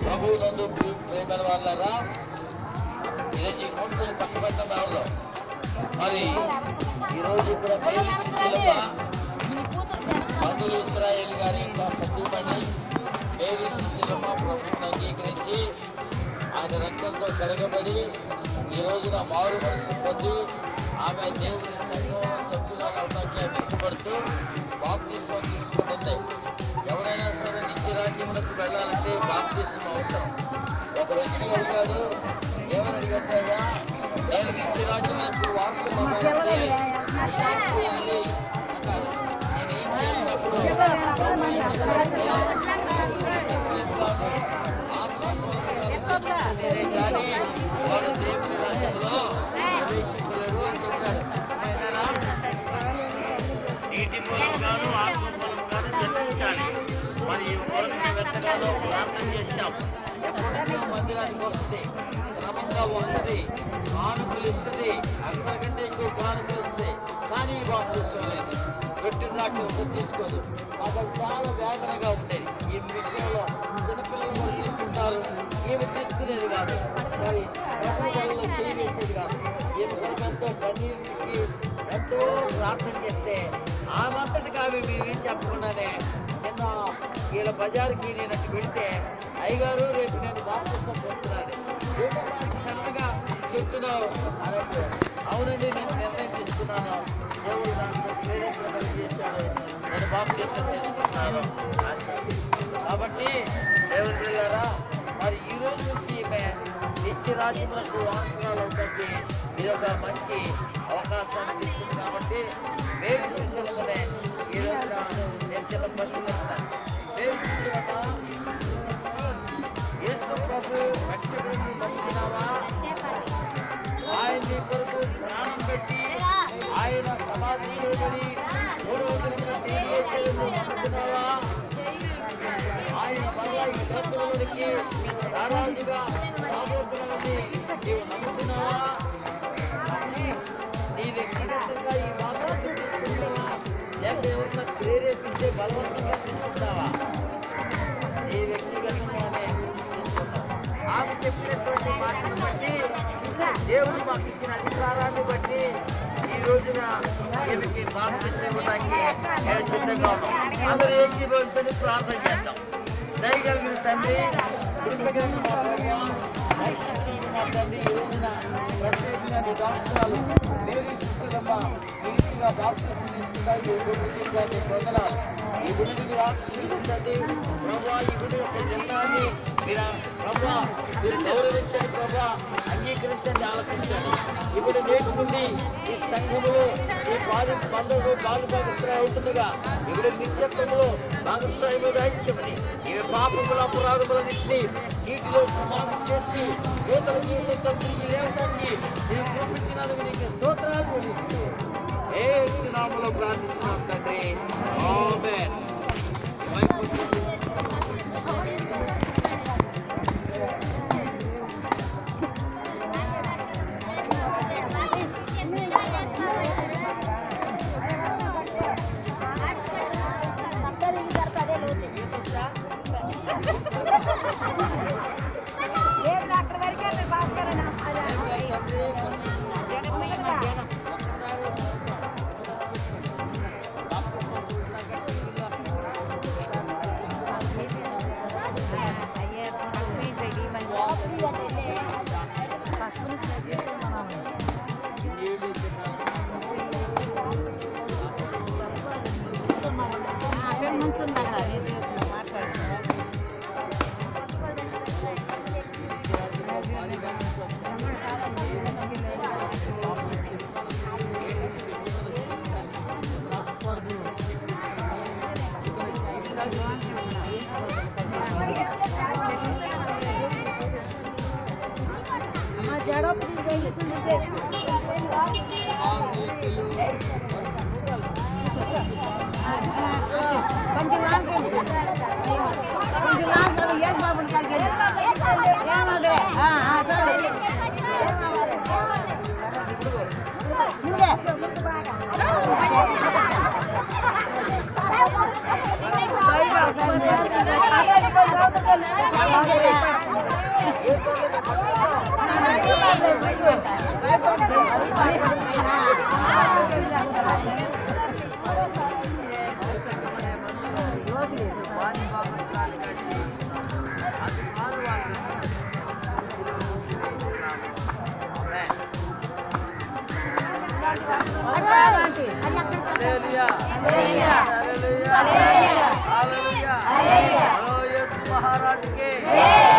ప్రభువులందు ప్రేమైన వాళ్ళరా ఈరోజు ఈ మూడు పక్క పెట్టడం ఎవరిదో మరి ఈరోజు ఇక్కడ మేరీ క్రిస్టిలమ్మ మందు ఇస్రాయేల్ గారి యొక్క సతీమణి మేరీ శిశులమ్మ ప్రభుత్వం అంగీకరించి ఆయన రక్తంతో కడగబడి ఈ రోజున మారు మనసు పొంది ఆమె దేవుని సంఘంలో సభ్యులు అవడానికి ఇష్టపడుతూ బాప్తిస్మం తీసుకుంటుంది ఎవరైనా సరే నిత్యరాజ్యములకు వెళ్ళాలంటే బాప్తిస్మం అవసరం ఒక వ్యక్తి అడిగాడు ఏమని అడిగట్టయ్యా నేను నిత్యరాజ్యములకు వారసులు అవ్వాలంటే నేనేం చేయాలి అన్నాడు నేనేం చేయనప్పుడు ప్రభు ఏం చెప్పాడంటే, ఆత్మస్వరూపురాలు కానీ వాడు దేవుని రాజ్యంలో ప్రవేశించలేడు అని చెప్పాడు ఏదైనా నీటి మూలంగాను ఆత్మ మూలంగాను జన్మించాలి మరి ఈ మూలంగా వెతకాలో ప్రార్థన చేశాం ఎప్పటికీ మందిరానికి వస్తుంది క్రమంగా వస్తుంది కానుకలు ఇస్తుంది అందరికంటే ఎక్కువ కానుకలు ఇస్తుంది కానీ బాప్తిస్వం లేదు గట్టి ద్రాక్ష తీసుకోదు మాకు అది చాలా వేదనగా ఉండేది ఈ విషయంలో చిన్నపిల్లలు కూడా తీసుకుంటారు ఈమె తీసుకునేది కాదు మరి ప్రభు వల్ల చేయి వేసేది కాదు ఈమె కొరకు ఎంతో కన్నీటికి ఎంతో ప్రార్థన చేస్తే ఆ మంతటికి ఆమె మేమేం చెప్పకుండానే నిన్న వీళ్ళ బజార్కి నేను అటు వెళితే అయ్యగారు రేపు నేను బాప్తిస్వం పొందుతున్నాను క్షణంగా చెప్తున్నావు అనంటే అవునండి నేను నిర్ణయం తీసుకున్నాను దేవుడు దాంట్లో ప్రేరేపణ చేశాడు నేను బాప్తిస్వం తీసుకున్నాను అని కాబట్టి దేవుడు పిల్లారా మరి ఈ రోజు నుంచి ఈమె నిత్య రాజ్యములకు వారసురాలు అవుతుంది ఇది ఒక మంచి అవకాశాన్ని తీసుకుంది కాబట్టి వేరు శిష్యులమనే ఈ రోజున నేను చిన్న ప్రశ్నలు ఇస్తాను వేరు శిష్యులమా యేసు ప్రభు రక్షకుడిని నమ్ముతున్నావా ఆయన నీ కొరకు ప్రాణం పెట్టి ఆయన సమాధి చేయబడి మూడవ దినమున తిరిగి లేచేందుకు నమ్ముతున్నావా ఆయన మరలా ఈ లోకంలోనికి రారాజుగా రాబోతున్నాడని నీవు నమ్ముతున్నావా నీ వ్యక్తిగతంగా ఈ వాక్యాన్ని తీసుకుంటావా లేక ఎవరన్నా ప్రేరేపించే బలవంతంగా తీసుకుంటావా నీ వ్యక్తిగతంగానే తీసుకుంటావు ఆమె చెప్పినటువంటి మాటను బట్టి దేవుడు మాకు ఇచ్చిన అధికారాన్ని బట్టి ఈ రోజున ఈమెకి బాప్తిస్మం ఇవ్వడానికి నేను సిద్ధంగా ఉన్నాం అందరూ ఏకీభవించని ప్రార్థన చేద్దాం దయగలిగిన తండ్రి కృపగలిగిన మా ప్రభువా, పరిశుద్ధుడైన మా తండ్రి ఈ రోజున ప్రత్యేకంగా నీ దాక్షాలు మేరీ శిష్యులమ్మ ఈ రీతిగా బాప్తిస్మం తీసుకుంటారు ఈ గుడిగా నీ పొందనాలు ఈ గుడిని మీరు ఆశీర్వదించండి ప్రభా ఈ గుడి యొక్క జెండాన్ని మీరు ప్రభా మీరు గౌరవించండి ప్రభా అంగీకరించండి ఆలోచించండి ఇప్పుడు నేటి నుండి ఈ సంఘములో ఈ పాది బంధువులు బాలుభాగస్త్రాయి అవుతుండగా ఇప్పుడు నిత్యత్వంలో భాగస్వామ్యం దాయించమని ఈ పాపముల అపరాధములన్నింటినీ నీటిలో సమాధి చేసి నూతన జీవితంతో తిరిగి లేవడానికి నేను చూపించినందుకు నీకు స్తోత్రాలు చెల్లిస్తూ ఏ నామలో ప్రార్థిస్తున్నాం తండ్రి ఆమేన్ మైక్ వచ్చేసి జడో ప్లీజ్ కొంచెం లాంగ్ కొంచెం లాంగ్ ఏం బాబు ఏమదే సరే నువ్వే అది అక్కడ హల్లెలూయా హల్లెలూయా. హల్లెలూయా హల్లెలూయా. హల్లెలూయా హల్లెలూయా. హలో యేసు మహారాజుకే జై.